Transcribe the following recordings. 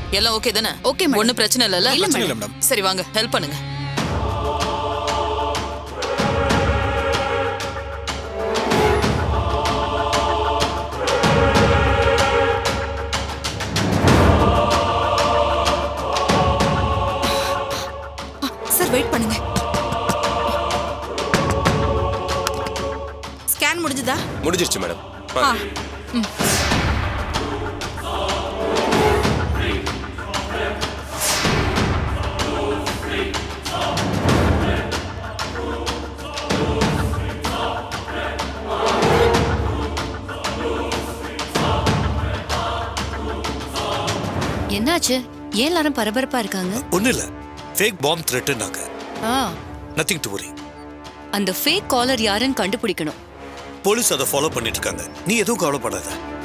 எல்லாம் ஓகே தானே Okay, madam. ஒண்ணும் பிரச்சனை இல்லல்ல இல்ல, பிரச்சனை இல்ல, madam. சரி வாங்க ஹெல்ப் பண்ணுங்க சார் வெயிட் பண்ணுங்க ஸ்கேன் முடிஞ்சுதா முடிஞ்சிருச்சு மேடம் ஆ என்னாச்சு ஏன் எல்லாரும் பரபரப்பா இருக்காங்க ஒன்றும் இல்லை ஃபேக் பாம் த்ரெட்டுனாங்க ஆ நத்திங் டு வரி அந்த ஃபேக் காலர் யாருன்னு கண்டுபிடிக்கணும் போலீஸ் அதை ஃபாலோ பண்ணிட்டு இருக்காங்க நீ எதுவும் கவலைப்படாத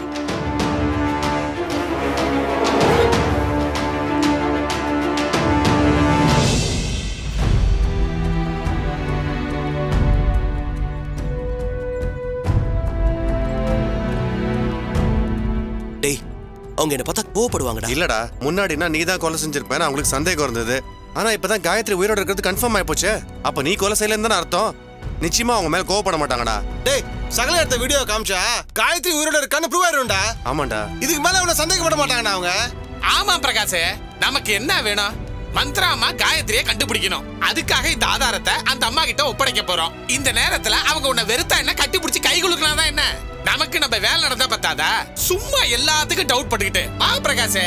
டேய் அவங்க என்ன பார்த்தா கோவப்படுவாங்கடா இல்லடா முன்னாடினா நீ தான் கொலை செஞ்சிருப்பேன்னு அவங்களுக்கு சந்தேகம் இருந்தது ஆனா இப்பதான் காயத்ரி உயிரோட இருக்கிறது கன்ஃபார்ம் ஆயி போச்சே அப்ப நீ கொலை செய்யலன்னு தானே அர்த்தம் நிச்சயமா அவங்க மேல கோவப்பட மாட்டாங்கடா டேய் சகல எடுத்த வீடியோ காமிச்சா காயத்ரி உயிரோட இருக்கான்னு ப்ரூவ் ஆயிரும்டா ஆமாண்டா இதுக்கு மேல அவனை சந்தேகப்பட மாட்டாங்கடா அவங்க ஆமா பிரகாஷ் நமக்கு என்ன வேணும் மந்த்ரா அம்மா காயத்ரியை கண்டுபிடிக்கணும் அதுக்காக இந்த ஆதாரத்தை அந்த அம்மா கிட்ட ஒப்படைக்க போறோம் இந்த நேரத்துல அவங்க உன்னை வெறுத்தா என்ன கட்டி பிடிச்சி கை குலுக்கலாம் என்ன நமக்கு நம்ம வேலை நடந்தா பத்தாதா சும்மா எல்லாத்துக்கும் டவுட் பண்ணிக்கிட்டு வா பிரகாஷ்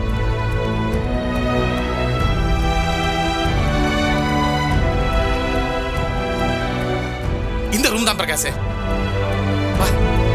இந்த ரூம் தான் பிரகாஷ் வா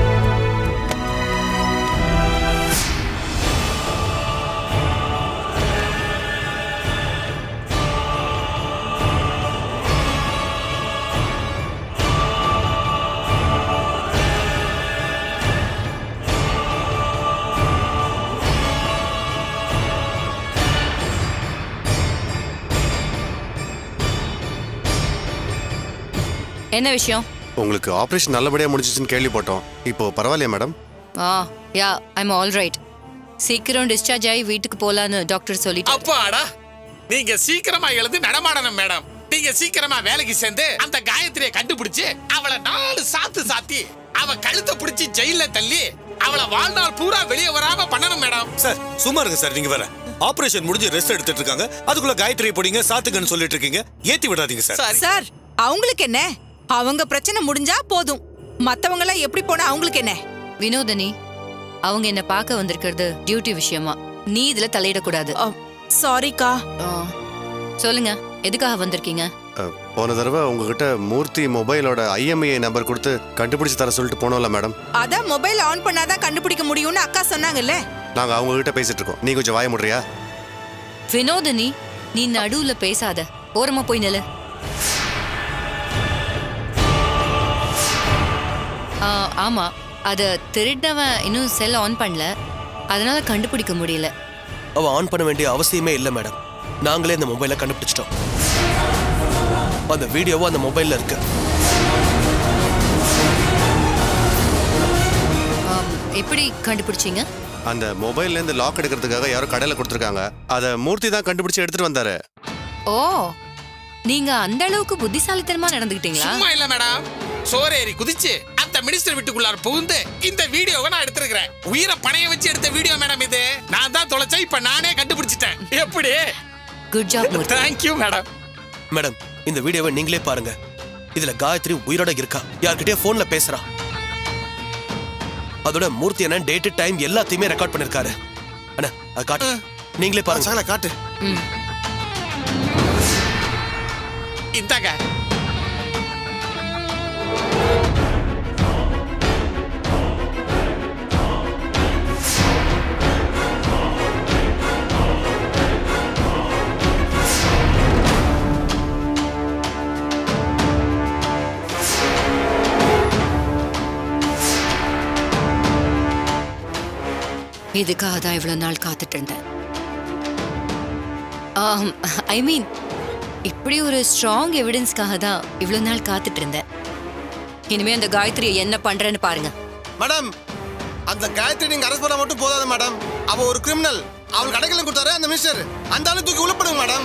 என்ன விஷயம் உங்களுக்கு ஆபரேஷன் நல்லபடியா முடிஞ்சிச்சுன்னு கேள்விப்பட்டோம் இப்போ பரவாயில்லையா madam ah yeah I'm all right சீக்கிரம் டிஸ்சார்ஜ் ஆகி வீட்டுக்கு போலான்னு டாக்டர் சொல்லிட்டு அப்பாடா நீங்க சீக்கிரமா எழுந்து நடமாடணும் மேடம் நீங்க சீக்கிரமா வேலைக்கு சேர்ந்து அந்த காயத்ரியை கண்டுபிடிச்சு அவளை நாலு சாத்து சாத்தி அவ கழுத்தை பிடிச்சி ஜெயில தள்ளி அவளை வாழ்நாள் பூரா வெளியே வராம பண்ணணும் மேடம் சார் சும்மா இருங்க சார் நீங்க வேற ஆபரேஷன் முடிஞ்சு ரெஸ்ட் எடுத்துட்டு இருக்காங்க அதுக்குள்ள காயத்ரி போடிங்க சாத்துங்கன்னு சொல்லிட்டு இருக்கீங்க ஏத்தி விடாதீங்க சார் சார் அவங்களுக்கு என்ன அவங்க பிரச்சனை முடிஞ்சா போதும் மத்தவங்க எல்லாம் எப்படி போனா அவங்களுக்கு என்ன வினோதனி அவங்க என்ன பார்க்க வந்திருக்கிறது டியூட்டி விஷயமா நீ இதுல தலையிடக்கூடாது சாரிக்கா ஆ, சொல்லுங்க எதுக்காக வந்திருக்கீங்க அஹ், போன தடவை உங்ககிட்ட மூர்த்தி மொபைலோட ஐஎம்ஐ நம்பர் கொடுத்து கண்டுபிடிச்சு தர சொல்லிட்டு போனோம்ல மேடம் அதான் மொபைல் ஆன் பண்ணாதான் கண்டுபிடிக்க முடியும்னு அக்கா சொன்னாங்கல்ல நாங்க அவங்க கிட்ட பேசிட்டு இருக்கோம் நீ கொஞ்சம் வாய முடுறியா வினோதினி நீ நடுவுல பேசாத ஓரமா போய் நில்லு ஆ, ஆமா அத திருடினவன் இன்னும் செல் ஆன் பண்ணல அதனால கண்டுபிடிக்க முடியல அவ ஆன் பண்ண வேண்டிய அவசியமே இல்ல மேடம் நாங்களே இந்த மொபைலை கண்டுபிடிச்சிட்டோம் அந்த வீடியோவும் அந்த மொபைல்ல இருக்கு ஆம், எப்படி கண்டுபிடிச்சீங்க அந்த மொபைல்ல இருந்து லாக் எடுக்கிறதுக்காக யாரோ கடையில கொடுத்துருக்காங்க அதை மூர்த்தி தான் கண்டுபிடிச்சு எடுத்துட்டு வந்தாரு ஓ நீங்க அந்த அளவுக்கு புத்திசாலித்தனமா நடந்துக்கிட்டீங்களா சும்மா இல்ல மேடம் சோரேறி குதிச்சு அந்த மினிஸ்டர் வீட்டுக்குள்ளார புகுந்து இந்த வீடியோவை நான் எடுத்திருக்கிறேன் உயிரை பணைய வச்சு எடுத்த வீடியோ மேடம் இது நான் தான் தொலைச்சா இப்ப நானே கண்டுபிடிச்சிட்டேன் எப்படி good job Murthy thank you madam madam இந்த வீடியோவை நீங்களே பாருங்க இதுல காயத்ரி உயிரோட இருக்கா யார்கிட்டயே போன்ல பேசுறா அதோட மூர்த்தி அண்ணன் டேட்டு டைம் எல்லாத்தையுமே ரெக்கார்ட் பண்ணிருக்காரு அண்ணா அது காட்டு நீங்களே பாருங்க சகல காட்டு ம் இந்தாங்க இதுக்காக தான் இவ்வளவு நாள் காத்துட்டு இருந்தேன் ஐ மீன் இப்படி ஒரு ஸ்ட்ராங் எவிடன்ஸ்க்காக தான் இவ்வளவு நாள் காத்துட்டு இருந்தேன் இனிமே அந்த காயத்ரியை என்ன பண்றேன்னு பாருங்க மேடம் அந்த காயத்ரி நீங்க அரெஸ்ட் பண்ண மட்டும் போதாது மேடம் அவ ஒரு கிரிமினல் அவள் கடைக்கெல்லாம் கொடுத்தாரு அந்த மினிஸ்டர் அந்த ஆளு தூக்கி உள்ள மேடம்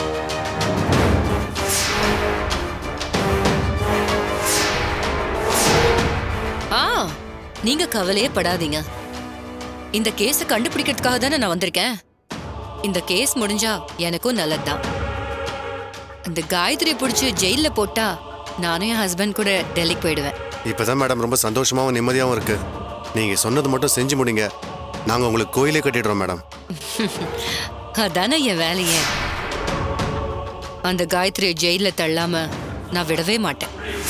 ஆ நீங்க கவலையே படாதீங்க இந்த கேஸ கண்டுபிடிக்கிறதுக்காக தானே நான் வந்திருக்கேன் இந்த கேஸ் முடிஞ்சா எனக்கும் நல்லதுதான் இந்த காயத்ரி பிடிச்சி ஜெயில போட்டா நானும் என் ஹஸ்பண்ட் கூட டெல்லிக்கு போயிடுவேன் இப்பதான் மேடம் ரொம்ப சந்தோஷமாவும் நிம்மதியாவும் இருக்கு நீங்க சொன்னது மட்டும் செஞ்சு முடிங்க நாங்க உங்களுக்கு கோயிலே கட்டிடுறோம் மேடம் அதானே என் வேலையே அந்த காயத்ரியை ஜெயில தள்ளாம நான் விடவே மாட்டேன்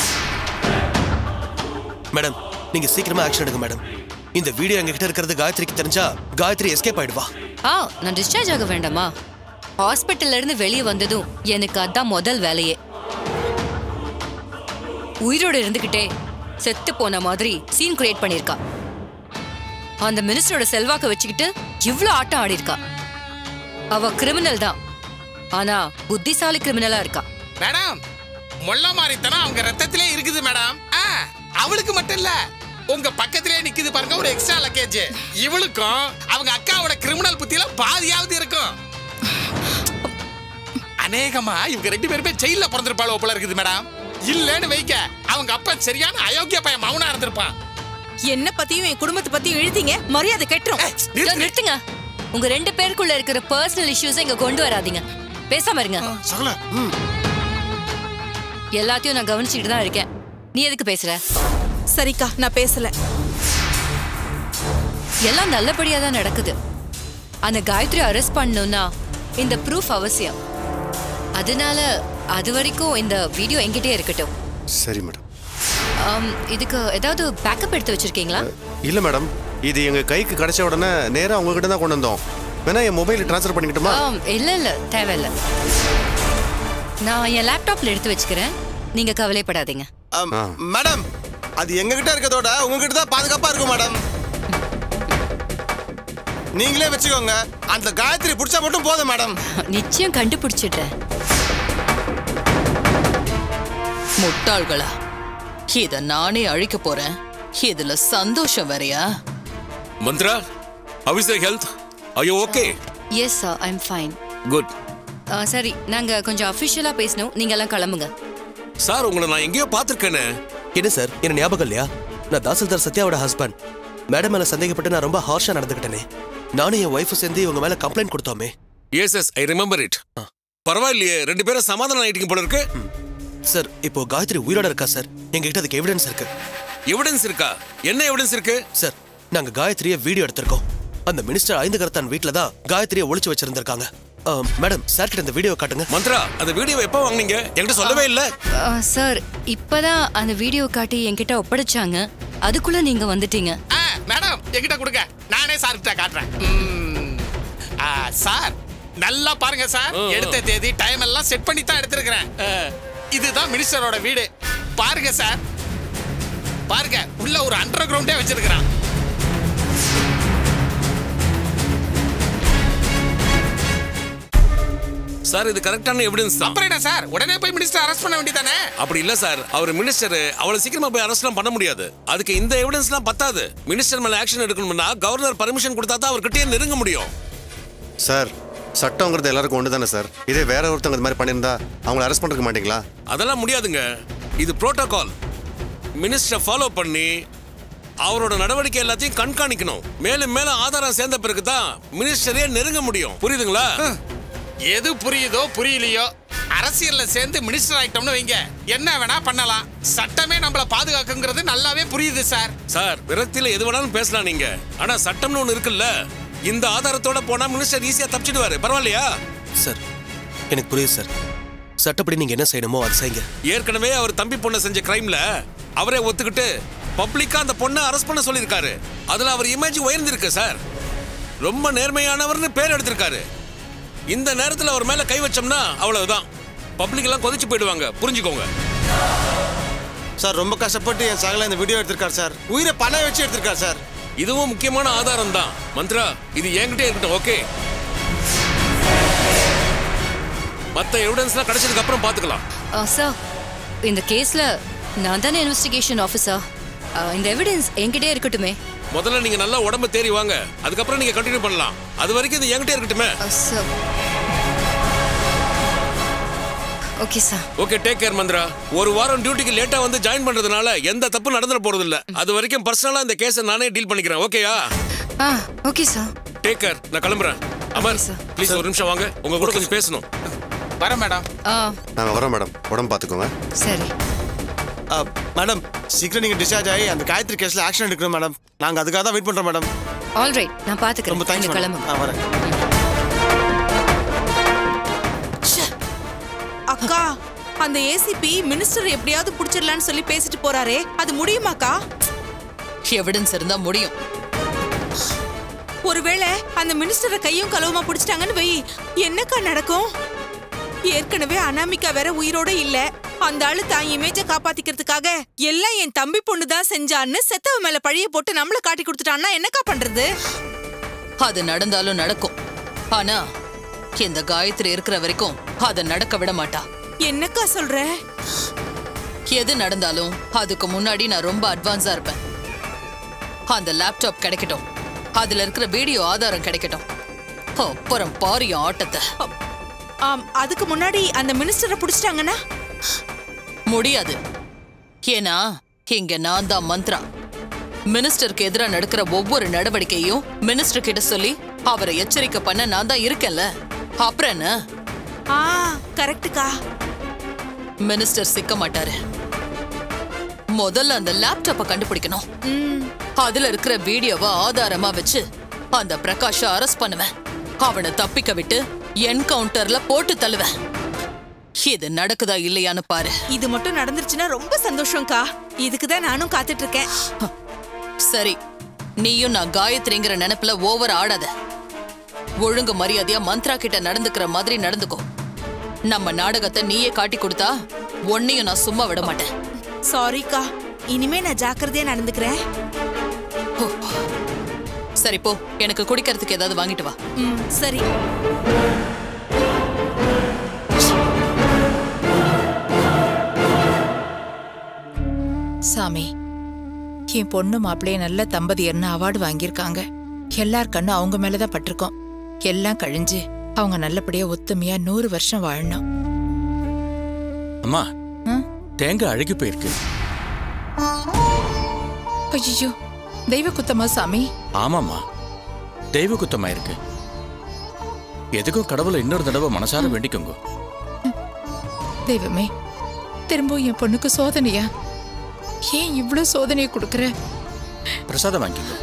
மேடம் நீங்க சீக்கிரமா ஆக்ஷன் எடுங்க மேடம் இந்த வீடியோ எங்க கிட்ட இருக்கிறது காயத்ரிக்கு தெரிஞ்சா காயத்ரி எஸ்கேப் ஆயிடுவா ஆ நான் டிஸ்சார்ஜ் ஆக வேண்டாமா ஹாஸ்பிட்டல்ல இருந்து வெளியே வந்ததும் எனக்கு அதான் முதல் வேலையே உயிரோட இருந்துகிட்டே செத்து போன மாதிரி சீன் கிரியேட் பண்ணிருக்கா அந்த மினிஸ்டரோட செல்வாக்க வச்சுக்கிட்டு இவ்ளோ ஆட்டம் ஆடி இருக்கா அவ கிரிமினல் தான் ஆனா புத்திசாலி கிரிமினலா இருக்கா மேடம் முள்ள மாதிரித்தனம் அவங்க ரத்தத்திலே இருக்குது மேடம் ஆ, அவளுக்கு மட்டும் இல்ல உங்க பக்கத்திலே நிக்குது பாருங்க ஒரு எக்ஸ்ட்ரா லக்கேஜ் இவளுக்கும் அவங்க அக்காவோட கிரிமினல் புத்தியில பாதியாவது இருக்கும் அநேகமா இவங்க ரெண்டு பேருமே ஜெயில பிறந்திருப்பாளோ போல இருக்குது மேடம் இல்லன்னு வைக்க அவங்க அப்பா சரியான அயோக்கிய பையன் மௌனா இருந்திருப்பான் என்ன பத்தியும் என் குடும்பத்தை பத்தியும் எழுதிங்க மரியாதை கெட்டுரும் இதோ நிறுத்துங்க உங்க ரெண்டு பேருக்குள்ள இருக்கிற பர்சனல் இஷ்யூஸ் இங்க கொண்டு வராதீங்க பேசாம இருங்க சகல ம் எல்லாத்தையும் நான் கவனிச்சுக்கிட்டு தான் இருக்கேன் நீ எதுக்கு பேசுற சரிக்கா நான் பேசல எல்லாம் நல்லபடியா தான் நடக்குது அந்த காயத்ரி அரெஸ்ட் பண்ணணும்னா இந்த ப்ரூஃப் அவசியம் அதனால அது வரைக்கும் இந்த வீடியோ என்கிட்டே இருக்கட்டும் சரி மேடம் ஆம், இதுக்கு ஏதாவது பேக்கப் எடுத்து வச்சிருக்கீங்களா இல்ல மேடம் இது எங்க கைக்கு கிடைச்ச உடனே நேரா உங்ககிட்ட தான் கொண்டு வந்தோம் வேணா என் மொபைல் ட்ரான்ஸ்ஃபர் பண்ணிக்கிட்டுமா ஆம், இல்ல இல்ல தேவையில்ல நான் என் லேப்டாப்ல எடுத்து வச்சுக்கிறேன் நீங்க கவலைப்படாதீங்க அம், ஆ. மேடம் அது எங்ககிட்ட இருக்கிறதோட உங்ககிட்ட தான் பாதுகாப்பா இருக்கும் மேடம் நீங்களே வச்சுக்கோங்க அந்த காயத்ரி பிடிச்சா மட்டும் போதும் மேடம் நிச்சயம் கண்டுபிடிச்சிடுறேன் முட்டாள்களா இத நானே அழிக்க போறேன் இதுல சந்தோஷம் வேறயா Manthra how is your health are you okay yes sir I'm fine good சரி நாங்க கொஞ்சம் அஃபிஷியலா பேசணும் நீங்க எல்லாம் கிளம்புங்க சார் உங்களை நான் எங்கேயோ பார்த்துருக்கேனே என்ன சார் என்ன ஞாபகம் இல்லையா நான் தாசில்தார் சத்யாவோட ஹஸ்பண்ட் மேடம் மேல சந்தேகப்பட்டு நான் ரொம்ப ஹார்ஷா நடந்துக்கிட்டேனே நானும் என் ஒய்ஃபும் சேர்ந்து இவங்க மேல கம்ப்ளைண்ட் கொடுத்தோமே yes yes I remember it பரவாயில்லையே ரெண்டு பேரும் சமாதானம் ஆயிட்டீங்க போல இருக்கு சார் இப்போ காயத்ரி உயிரோட இருக்கா சார் எங்ககிட்ட அதுக்கு எவிடன்ஸ் இருக்கு எவிடன்ஸ் இருக்கா என்ன எவிடன்ஸ் இருக்கு சார் நாங்க காயத்ரியை வீடியோ எடுத்திருக்கோம் அந்த மினிஸ்டர் ஐந்து கரத்தான் வீட்ல தான் காயத்ரியை ஒளிச்சு வச்சிருந்திருக்காங்க ஆம், மேடம் சார் கிட்ட இந்த வீடியோ காட்டுங்க மந்த்ரா அந்த வீடியோ எப்போ வாங்குனீங்க என்கிட்ட சொல்லவே இல்ல சார் இப்பதான் அந்த வீடியோ காட்டி என்கிட்ட ஒப்படைச்சாங்க அதுக்குள்ள நீங்க வந்துட்டீங்க ஆ, மேடம் என்கிட்ட கொடுங்க நானே சார் கிட்ட காட்டுறேன் ம். ஆ, சார் நல்லா பாருங்க சார் எடுத்த தேதி டைம் எல்லாம் செட் பண்ணி தான் எடுத்திருக்கிறேன் ஆ, இதுதான் மினிஸ்டரோட வீடு பாருங்க சார் பாருங்க உள்ள ஒரு அண்டர் கிரவுண்டே வச்சிருக்கிறான் சார் இது கரெக்டான எவிடன்ஸ் தான் அப்புறம் என்ன சார் உடனே போய் மினிஸ்டர் அரெஸ்ட் பண்ண வேண்டியதானே அப்படி இல்ல சார் அவர் மினிஸ்டர் அவ்வளவு சீக்கிரமா போய் அரெஸ்ட்லாம் பண்ண முடியாது அதுக்கு இந்த எவிடன்ஸ்லாம் பத்தாது மினிஸ்டர் மேல ஆக்ஷன் எடுக்கணும்னா கவர்னர் பர்மிஷன் கொடுத்தா தான் அவர்கிட்டயே நெருங்க முடியும் சார் சட்டங்கிறது எல்லாருக்கும் ஒன்று தானே சார் இதே வேற ஒருத்தவங்க இது மாதிரி பண்ணியிருந்தா அவங்கள அரெஸ்ட் பண்ணிருக்க மாட்டீங்களா அதெல்லாம் முடியாதுங்க இது புரோட்டோகால் மினிஸ்டரை ஃபாலோ பண்ணி அவரோட நடவடிக்கை எல்லாத்தையும் கண்காணிக்கணும் மேலும் மேலும் ஆதாரம் சேர்ந்த பிறகு தான் மினிஸ்டரே நெருங்க முடியும் புரியுதுங்களா எது புரியுதோ புரியலையோ அரசியல்ல சேர்ந்து மினிஸ்டர் ஆயிட்டோம்னு வைங்க என்ன வேணா பண்ணலாம் சட்டமே நம்மள பாதுகாக்குங்கிறது நல்லாவே புரியுது சார் சார் விரக்தியில எது வேணாலும் பேசலாம் நீங்க ஆனா சட்டம்னு ஒண்ணு இருக்குல்ல இந்த ஆதாரத்தோட போனா மினிஸ்டர் ஈஸியா தப்பிச்சிடுவாரு பரவாயில்லையா சார் எனக்கு புரியுது சார் சட்டப்படி நீங்க என்ன செய்யணுமோ அதை செய்யுங்க ஏற்கனவே அவர் தம்பி பொண்ணை செஞ்ச கிரைம்ல அவரே ஒத்துக்கிட்டு பப்ளிக்கா அந்த பொண்ணை அரெஸ்ட் பண்ண சொல்லியிருக்காரு அதுல அவர் இமேஜ் உயர்ந்திருக்கு சார் ரொம்ப நேர்மையானவர்னு பேர் எடுத்திருக்காரு இந்த நேரத்துல அவர் மேல கை வச்சோம்னா அவ்வளவுதான் பப்ளிக் எல்லாம் கொதிச்சு போயிடுவாங்க புரிஞ்சுக்கோங்க சார் ரொம்ப கஷ்டப்பட்டு என் சகல இந்த வீடியோ எடுத்திருக்காரு சார் உயிரை பணம் வச்சு எடுத்திருக்காரு சார் இதுவும் முக்கியமான ஆதாரம் தான் மந்த்ரா இது என்கிட்டே இருக்கட்டும் ஓகே மத்த எவிடன்ஸ்லாம் கிடைச்சதுக்கு அப்புறம் பாத்துக்கலாம் சார் இந்த கேஸ்ல நான் தானே இன்வெஸ்டிகேஷன் ஆஃபீஸர் இந்த எவிடன்ஸ் என்கிட்டே இருக்கட்டுமே முதல்ல நீங்க நல்லா உடம்பு தேறி வாங்க அதுக்கப்புறம் நீங்க கண்டினியூ பண்ணலாம் அது வரைக்கும் இது என்கிட்ட இருக்கட்டுமே sir okay sir okay take care Manthra ஒரு வாரம் டியூட்டிக்கு லேட்டா வந்து ஜாயின் பண்றதுனால எந்த தப்பு நடந்துட போறது இல்ல அது வரைக்கும் பர்சனலா இந்த கேஸை நானே டீல் பண்ணிக்கிறேன் ஓகேயா ah okay sir take care நான் கிளம்புறேன் அமர் ப்ளீஸ் ஒரு நிமிஷம் வாங்க உங்க கூட கொஞ்சம் பேசணும் வரேன் மேடம் ஆ நாங்கள் வரோம் மேடம் உடம்பு பார்த்துக்கோங்க சரி ஆ, மேடம் சீக்கிரம் நீங்க டிஸ்சார்ஜ் ஆகி அந்த காயத்ரி கேஸ்ல ஆக்ஷன் எடுக்கணும் மேடம் நாங்க அதுக்காக தான் வெயிட் பண்றோம் மேடம் ஆல் ரைட் நான் பாத்துக்கிறேன் ரொம்ப தேங்க்ஸ் நீங்க மேடம் கிளம்புங்க நான் வரேன் அக்கா அந்த ஏசிபி மினிஸ்டர் எப்படியாவது புடிச்சிடலான்னு சொல்லி பேசிட்டு போறாரே அது முடியுமாக்கா எவிடன்ஸ் இருந்தா முடியும் ஒருவேளை அந்த மினிஸ்டரை கையும் களவுமா பிடிச்சிட்டாங்கன்னு வை என்னக்கா நடக்கும் ஏற்கனவே அனாமிகா வேற உயிரோட இல்ல அந்த ஆளு தான் இமேஜ காப்பாத்திக்கிறதுக்காக எல்லாம் என் தம்பி பொண்ணு தான் செஞ்சான்னு செத்தவ மேல பழிய போட்டு நம்மள காட்டி கொடுத்துட்டான்னா என்னக்கா பண்றது அது நடந்தாலும் நடக்கும் ஆனா இந்த காயத்ரி இருக்கிற வரைக்கும் அதை நடக்க விட மாட்டா என்னக்கா சொல்ற எது நடந்தாலும் அதுக்கு முன்னாடி நான் ரொம்ப அட்வான்ஸா இருப்பேன் அந்த லேப்டாப் கிடைக்கட்டும் அதுல இருக்கிற வீடியோ ஆதாரம் கிடைக்கட்டும் அப்புறம் பாரு என் ஆட்டத்தை ஆம், அதுக்கு முன்னாடி அந்த மினிஸ்டரை புடிச்சிட்டாங்கன்னா முடியாது ஏன்னா இங்க நான் தான் மந்த்ரா மினிஸ்டருக்கு எதிரா நடக்கிற ஒவ்வொரு நடவடிக்கையும் மினிஸ்டர் கிட்ட சொல்லி அவரை எச்சரிக்கை பண்ண நான் தான் இருக்கேன்ல அப்புறம் என்ன ஆ கரெக்டுக்கா மினிஸ்டர் சிக்க மாட்டாரு முதல்ல அந்த லேப்டாப்பை கண்டுபிடிக்கணும் ம் அதுல இருக்கிற வீடியோவை ஆதாரமா வச்சு அந்த பிரகாஷ அரெஸ்ட் பண்ணுவேன் அவனை தப்பிக்க விட்டு என்கவுண்டர்ல போட்டு தள்ளுவேன் இது நடக்குதா இல்லையான்னு பாரு இது மட்டும் நடந்துருச்சுன்னா ரொம்ப சந்தோஷம்க்கா இதுக்கு தான் நானும் காத்துட்டு இருக்கேன் சரி நீயும் நான் காயத்ரிங்கிற நினைப்புல ஓவர் ஆடாத ஒழுங்கு மரியாதையா மந்த்ரா கிட்ட நடந்துக்கிற மாதிரி நடந்துக்கோ நம்ம நாடகத்தை நீயே காட்டி கொடுத்தா உன்னையும் நான் சும்மா விட மாட்டேன் சாரிக்கா இனிமே நான் ஜாக்கிரதையா நடந்துக்கிறேன் ஹோ. சரி போ எனக்கு குடிக்கிறதுக்கு ஏதாவது வாங்கிட்டு வா ம் சரி சாமி என் பொண்ணு மாப்பிள்ளைய நல்ல தம்பதியர்னு அவார்டு வாங்கியிருக்காங்க எல்லார் கண்ணும் அவங்க மேலதான் பட்டிருக்கோம் எல்லாம் கழிஞ்சு அவங்க நல்லபடியா ஒத்துமையா நூறு வருஷம் வாழணும் அம்மா ம்? தேங்காய் அழுகி போயிருக்கு ஐயோ தெய்வ குத்தமா சாமி ஆமாம்மா தெய்வ குத்தமா இருக்கு எதுக்கும் கடவுளை இன்னொரு தடவை மனசார வேண்டிக்கோங்க தெய்வமே திரும்பவும் என் பொண்ணுக்கு சோதனையா ஏன் இவ்ளோ சோதனையை கொடுக்குற பிரசாதம் வாங்கிக்கோ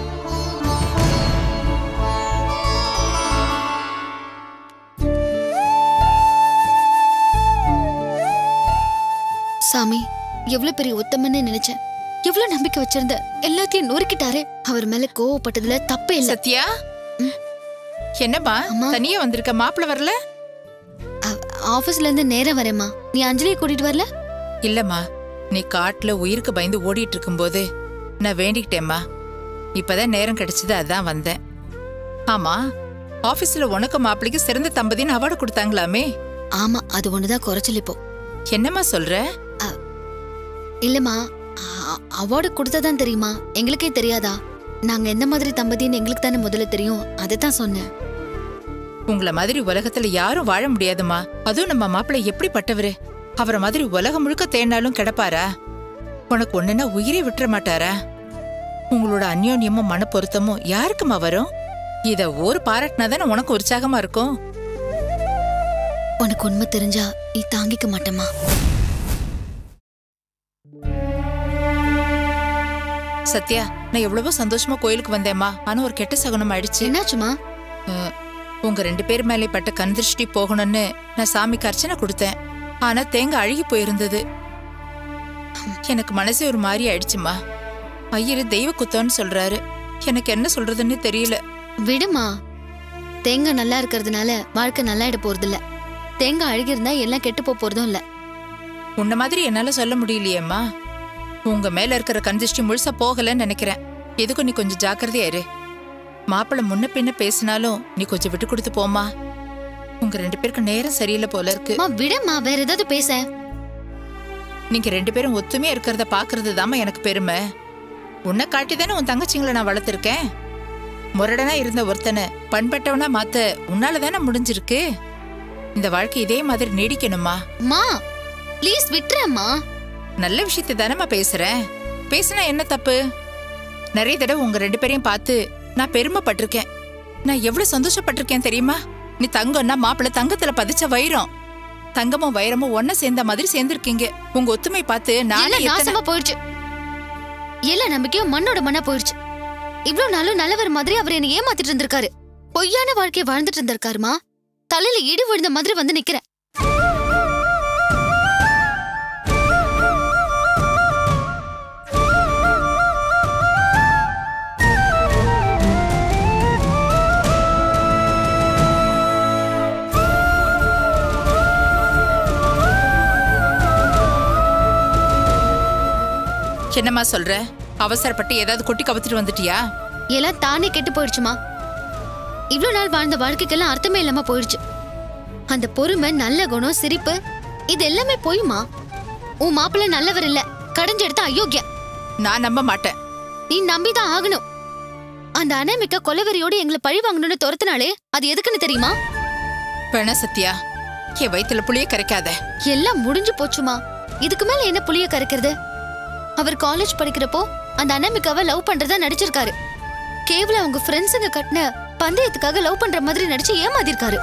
சாமி எவ்வளவு பெரிய உத்தமன்னு நினைச்சேன் எவ்வளவு நம்பிக்கை வச்சிருந்த எல்லாத்தையும் நொறுக்கிட்டாரு அவர் மேல கோவப்பட்டதுல தப்பே இல்ல சத்யா என்னம்மா தனியா வந்திருக்க மாப்பிள்ள வரல ஆபீஸ்ல இருந்து நேரா வரேம்மா நீ அஞ்சலியை கூட்டிட்டு வரல இல்லம்மா நீ காட்டுல உயிருக்கு பயந்து ஓடிட்டு இருக்கும்போது நான் வேண்டிக்கிட்டேம்மா இப்பதான் நேரம் கிடைச்சது அதான் வந்தேன் ஆமா ஆபீஸ்ல உனக்கு மாப்பிள்ளைக்கு சிறந்த தம்பதின்னு அவார்டு கொடுத்தாங்களாமே ஆமா அது ஒண்ணுதான் குறைச்சல் இப்போ என்னம்மா சொல்ற இல்லம்மா அவார்டு கொடுத்ததான் தெரியுமா எங்களுக்கே தெரியாதா நாங்க எந்த மாதிரி தம்பதின்னு எங்களுக்கு தானே முதல்ல தெரியும் அதை தான் சொன்னேன் உங்கள மாதிரி உலகத்துல யாரும் வாழ முடியாதுமா அதுவும் நம்ம மாப்பிள்ளை எப்படிப்பட்டவரு அவரை மாதிரி உலகம் முழுக்க தேடினாலும் கிடப்பாரா உனக்கு ஒண்ணுன்னா உயிரை விட்டுற மாட்டாரா உங்களோட அந்யோன்யமும் மன பொருத்தமும் யாருக்குமா வரும் இத ஒரு பாராட்டினா தானே உனக்கு உற்சாகமா இருக்கும் உனக்கு உண்மை தெரிஞ்சா நீ தாங்கிக்க மாட்டேமா சத்யா நான் எவ்வளவோ சந்தோஷமா கோயிலுக்கு வந்தேம்மா ஆனா ஒரு கெட்ட சகுனம் ஆயிடுச்சு என்னாச்சுமா உங்க ரெண்டு பேர் மேலே பட்ட கண் திருஷ்டி போகணும்னு நான் சாமிக்கு அர்ச்சனை கொடுத்தேன் ஆனா தேங்காய் அழுகி போயிருந்தது எனக்கு மனசே ஒரு மாதிரி ஆயிடுச்சுமா ஐயரு தெய்வ குத்தம்னு சொல்றாரு எனக்கு என்ன சொல்றதுன்னு தெரியல விடுமா தேங்காய் நல்லா இருக்கிறதுனால வாழ்க்கை நல்லா இட போறது இல்ல தேங்காய் அழுகிருந்தா எல்லாம் கெட்டு போப் போறதும் இல்ல உன்ன மாதிரி என்னால சொல்ல முடியலையேம்மா உங்க மேல இருக்கிற கந்திஷ்டி முழுசா போகலன்னு நினைக்கிறேன் எதுக்கும் நீ கொஞ்சம் ஜாக்கிரதையா இரு மாப்பிள்ளை முன்ன பின்ன பேசினாலும் நீ கொஞ்சம் விட்டு கொடுத்து போமா உங்க ரெண்டு பேருக்கு நேரம் சரியில்லை போல இருக்கு அம்மா விடுமா வேற ஏதாவது பேச நீங்க ரெண்டு பேரும் ஒத்துமையா இருக்கிறத பாக்குறது எனக்கு பெருமை உன்னை காட்டி தானே உன் தங்கச்சிங்களை நான் வளர்த்துருக்கேன் முரடனா இருந்த ஒருத்தனை பண்பட்டவனா மாத்த உன்னால தானே முடிஞ்சிருக்கு இந்த வாழ்க்கை இதே மாதிரி நீடிக்கணுமா மா ப்ளீஸ் விட்டுறேம்மா நல்ல விஷயத்தை தானம்மா பேசுறேன் பேசினா என்ன தப்பு நிறைய தடவை உங்க ரெண்டு பேரையும் பார்த்து நான் பெருமைப்பட்டிருக்கேன் நான் எவ்வளவு சந்தோஷப்பட்டிருக்கேன் தெரியுமா நீ தங்கம்னா மாப்பிள்ளை தங்கத்துல பதிச்ச வைரம் தங்கமும் வைரமும் ஒன்ன சேர்ந்த மாதிரி சேர்ந்திருக்கீங்க உங்க ஒத்துமை பார்த்து நானே எல்லாம் எத்தனை- நாசமா போயிடுச்சு எல்லா நம்பிக்கையும் மண்ணோட மண்ணா போயிடுச்சு இவ்வளவு நாளும் நல்லவர் மாதிரி அவர் என்னை ஏமாத்திட்டு இருந்திருக்காரு பொய்யான வாழ்க்கையை வாழ்ந்துட்டு இருந்திருக்காருமா தலையில இடி விழுந்த மாதிரி வந்து நிக்கிறேன் என்னம்மா சொல்ற அவசரப்பட்டு ஏதாவது கொட்டி கவுத்துட்டு வந்துட்டியா எல்லாம் தானே கெட்டு போயிடுச்சுமா இவ்வளவு நாள் வாழ்ந்த வாழ்க்கைக்கெல்லாம் அர்த்தமே இல்லாம போயிடுச்சு அந்த பொறுமை நல்ல குணம் சிரிப்பு இது எல்லாமே பொய்மா உன் மாப்பிள்ளை நல்லவர் இல்ல கடைஞ்செடுத்த அயோக்கியா நான் நம்ப மாட்டேன் நீ நம்பிதான் ஆகணும் அந்த அனாமிக்கா கொலவெறியோட எங்களை பழி வாங்கணும்னு துரத்துனாலே அது எதுக்குன்னு தெரியுமா வேணா சத்யா என் வயித்துல புளிய கரைக்காத எல்லாம் முடிஞ்சு போச்சுமா இதுக்கு மேல என்ன புளிய கரைக்கிறது அவர் காலேஜ் படிக்கிறப்போ அந்த அனாமிகாவை லவ் பண்றதா நடிச்சிருக்காரு கேவலம் அவங்க ஃப்ரெண்ட்ஸுங்க கட்டின பந்தயத்துக்காக லவ் பண்ற மாதிரி நடிச்சு ஏமாத்திருக்காரு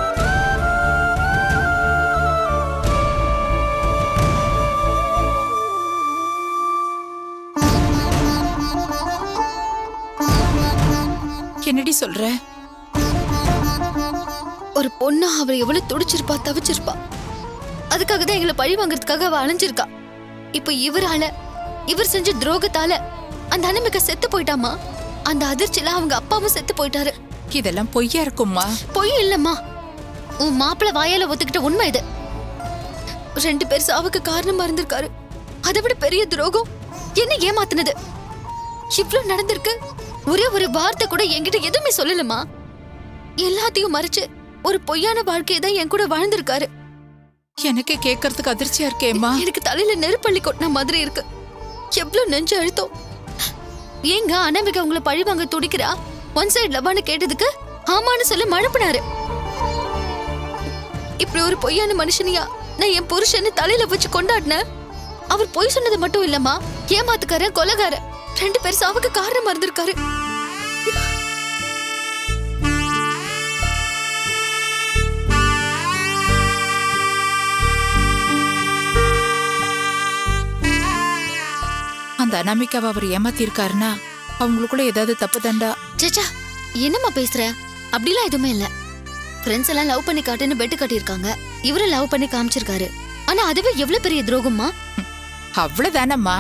என்னடி சொல்ற ஒரு பொண்ணா அவளை எவ்வளவு துடிச்சிருப்பா தவிச்சிருப்பா அதுக்காக தான் எங்களை பழி வாங்குறதுக்காக அவ அலைஞ்சிருக்கா இப்ப இவரால இவர் செஞ்ச துரோகத்தால அந்த அனாமிகா செத்து போயிட்டாமா அந்த அதிர்ச்சியில அவங்க அப்பாவும் செத்து போயிட்டாரு இதெல்லாம் பொய்யா இருக்கும்மா பொய் இல்லம்மா உன் மாப்பிள்ள வாயால ஒத்துக்கிட்ட உண்மை இது ரெண்டு பேர் சாவுக்கு காரணமா இருந்திருக்காரு அதை விட பெரிய துரோகம் என்ன ஏமாத்துனது இவ்ளோ நடந்திருக்கு ஒரே ஒரு வார்த்தை கூட என்கிட்ட எதுவுமே சொல்லலமா எல்லாத்தையும் மறைச்சு ஒரு பொய்யான வாழ்க்கையை தான் என் கூட வாழ்ந்திருக்காரு எனக்கே கேட்கறதுக்கு அதிர்ச்சியா இருக்கேம்மா எனக்கு தலையில நெருப்பள்ளி கொட்டின மாதிரி இருக்கு எவ்வளவு நெஞ்சு அழுத்தம் ஏங்க அனாமிகா உங்களை பழி வாங்க துடிக்கிறா ஒன் சைடு லவ்வான்னு கேட்டதுக்கு ஆமான்னு சொல்லி மழுப்பினாரு இப்படி ஒரு பொய்யான மனுஷனியா நான் என் புருஷன்னு தலையில வச்சு கொண்டாடினேன் அவர் பொய் சொன்னது மட்டும் இல்லம்மா ஏமாத்துக்கார கொலகார ரெண்டு பேர் சாவுக்கு காரணமா இருந்திருக்காரு அந்த அனாமிகாவை அவர் ஏமாத்திருக்காருன்னா அவங்களுக்குள்ள ஏதாவது தப்பு தண்டா சேச்சா என்னம்மா பேசுற அப்படிலாம் எதுவுமே இல்ல ஃப்ரெண்ட்ஸ் எல்லாம் லவ் பண்ணி காட்டுன்னு பெட்டு கட்டியிருக்காங்க இவரும் லவ் பண்ணி காமிச்சிருக்காரு ஆனா அதுவே எவ்வளவு பெரிய துரோகம்மா அவ்வளவுதானம்மா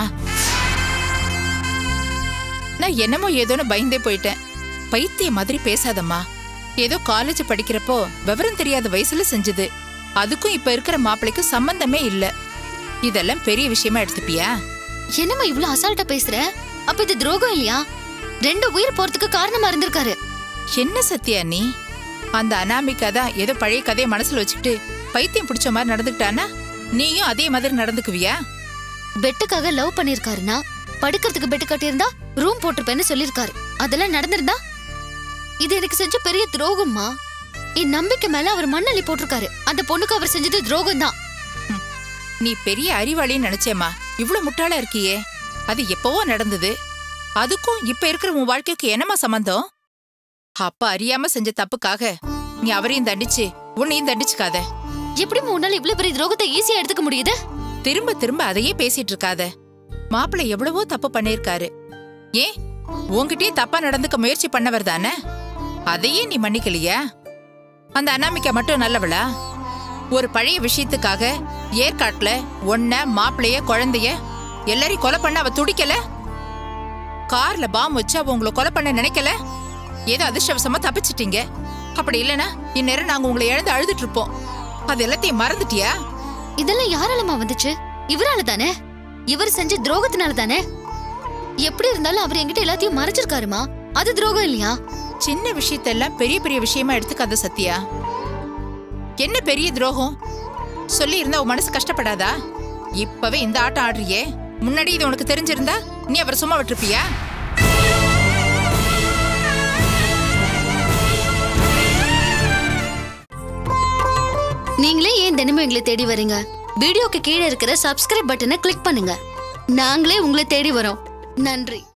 நான் என்னமோ ஏதோன்னு பயந்தே போயிட்டேன் பைத்திய மாதிரி பேசாதம்மா ஏதோ காலேஜ் படிக்கிறப்போ விவரம் தெரியாத வயசுல செஞ்சது அதுக்கும் இப்ப இருக்கிற மாப்பிள்ளைக்கும் சம்பந்தமே இல்ல இதெல்லாம் பெரிய விஷயமா எடுத்துப்பியா என்னம்மா இவ்ளோ அசால்ட்டா பேசுற அப்ப இது துரோகம் இல்லையா ரெண்டு உயிர் போறதுக்கு காரணமா இருந்திருக்காரு என்ன சத்யா நீ அந்த அனாமிகா தான் ஏதோ பழைய கதையை மனசுல வச்சுக்கிட்டு பைத்தியம் பிடிச்ச மாதிரி நடந்துக்கிட்டானா நீயும் அதே மாதிரி நடந்துக்குவியா பெட்டுக்காக லவ் பண்ணிருக்காருன்னா படுக்கிறதுக்கு பெட்டு கட்டியிருந்தா ரூம் போட்டிருப்பேன்னு சொல்லிருக்காரு அதெல்லாம் நடந்திருந்தா இது எனக்கு செஞ்ச பெரிய துரோகம்மா என் நம்பிக்கை மேல அவர் மண்ணள்ளி போட்டிருக்காரு அந்த பொண்ணுக்கு அவர் செஞ்சது துரோகம் தான் நீ பெரிய அறிவாளின்னு நினைச்சேம்மா இவ்வளவு முட்டாளா இருக்கியே அது எப்பவோ நடந்தது அதுக்கும் இப்ப இருக்கிற உன் வாழ்க்கைக்கு என்னமா சம்பந்தம் அப்ப அறியாம செஞ்ச தப்புக்காக நீ அவரையும் தண்டிச்சு உன்னையும் தண்டிச்சுக்காத எப்படி உன்னால இவ்வளவு பெரிய துரோகத்தை ஈஸியா எடுத்துக்க முடியுது திரும்ப திரும்ப அதையே பேசிட்டு இருக்காத மாப்பிள்ளை எவ்வளவோ தப்பு பண்ணிருக்காரு ஏன் உன்கிட்டயே தப்பா நடந்துக்க முயற்சி பண்ணவர் தானே அதையே நீ மன்னிக்கலையா அந்த அனாமிகா மட்டும் நல்லவளா ஒரு பழைய விஷயத்துக்காக ஏற்காட்டுல ஒன்ன மாப்பிளைய குழந்தைய எல்லாரையும் கொலை பண்ண அவ துடிக்கல கார்ல பாம் வச்சு அவ உங்களை கொலை பண்ண நினைக்கல ஏதோ அதிர்ஷ்டவசமா தப்பிச்சிட்டீங்க அப்படி இல்லனா இந்நேரம் நாங்க உங்களை இழந்து அழுதுட்டு இருப்போம் அது எல்லாத்தையும் மறந்துட்டியா இதெல்லாம் யாராலமா வந்துச்சு இவரால தானே இவர் செஞ்ச துரோகத்தினால தானே எப்படி இருந்தாலும் அவர் என்கிட்ட எல்லாத்தையும் மறைச்சிருக்காருமா அது துரோகம் இல்லையா சின்ன விஷயத்தெல்லாம் பெரிய பெரிய விஷயமா எடுத்துக்காத சத்யா என்ன பெரிய துரோகம் சொல்லி இருந்தா உன் மனசு கஷ்டப்படாதா இப்பவே இந்த ஆட்டம் ஆடுறியே முன்னாடி இது உனக்கு தெரிஞ்சிருந்தா நீ அவரை சும்மா விட்டுருப்பியா நீங்களே ஏன் தினமும் எங்களை தேடி வரீங்க வீடியோக்கு கீழே இருக்கிற சப்ஸ்கிரைப் பட்டனை கிளிக் பண்ணுங்க நாங்களே உங்களை தேடி வரோம் நன்றி